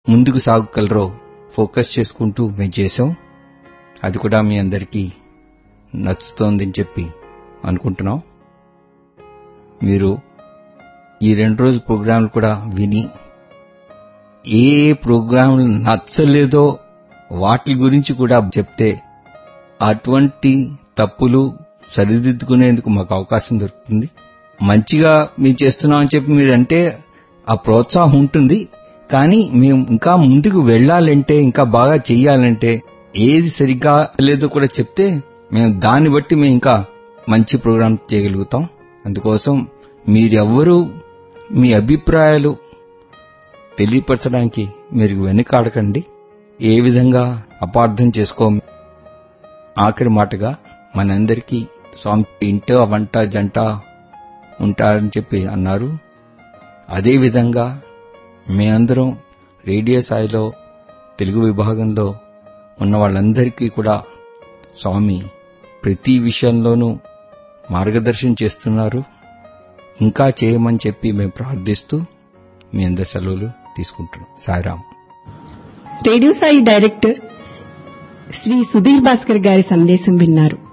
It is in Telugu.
ముందుకు సాగగలరో ఫోకస్ చేసుకుంటూ మేము చేసాం అది కూడా మీ అందరికీ నచ్చుతోందని చెప్పి అనుకుంటున్నాం మీరు ఈ రెండు రోజుల ప్రోగ్రాంలు కూడా విని ఏ ప్రోగ్రాంలు నచ్చలేదో వాటి గురించి కూడా చెప్తే అటువంటి తప్పులు సరిదిద్దుకునేందుకు మాకు అవకాశం దొరుకుతుంది మంచిగా మేము చేస్తున్నాం అని చెప్పి మీరు అంటే ఆ ప్రోత్సాహం ఉంటుంది కానీ మేము ఇంకా ముందుకు వెళ్ళాలంటే ఇంకా బాగా చెయ్యాలంటే ఏది సరిగ్గా లేదో కూడా చెప్తే మేము దాన్ని బట్టి మేము ఇంకా మంచి ప్రోగ్రాం చేయగలుగుతాం అందుకోసం మీరెవ్వరూ మీ అభిప్రాయాలు తెలియపరచడానికి మీరు వెనుకాడకండి ఏ విధంగా అపార్థం చేసుకో ఆఖరి మాటగా మనందరికీ స్వామి ఇంట వంట జంట ఉంటారని చెప్పి అన్నారు అదేవిధంగా మేమందరం రేడియో స్థాయిలో తెలుగు విభాగంలో ఉన్న వాళ్ళందరికీ కూడా స్వామి ప్రతి విషయంలోనూ మార్గదర్శనం చేస్తున్నారు ఇంకా చేయమని చెప్పి మేము ప్రార్థిస్తూ మీ అందరి సెలవులు తీసుకుంటున్నాం సాయిరాం రేడియో సాయి డైరెక్టర్ శ్రీ సుధీర్ భాస్కర్ గారి సందేశం విన్నారు